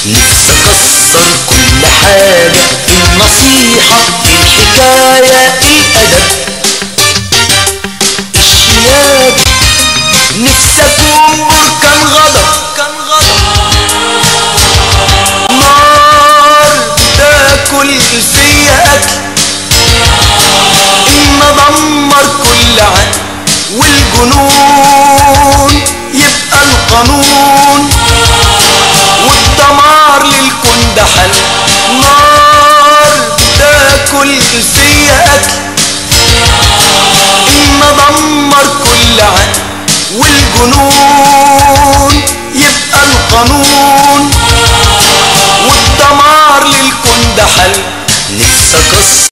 نفسي اكسر كل حاجة النصيحة الحكاية الادب الشياكة نفسي اكون بركان غضب كان غضب نار بتاكل فيا اكل ان ادمر كل عقل والجنون يبقى القانون والدمار للكون ده حل نار بتاكل فيا اكل ان ادمر كل عقل والجنون يبقى القانون والدمار للكون ده حل نفسي اكسر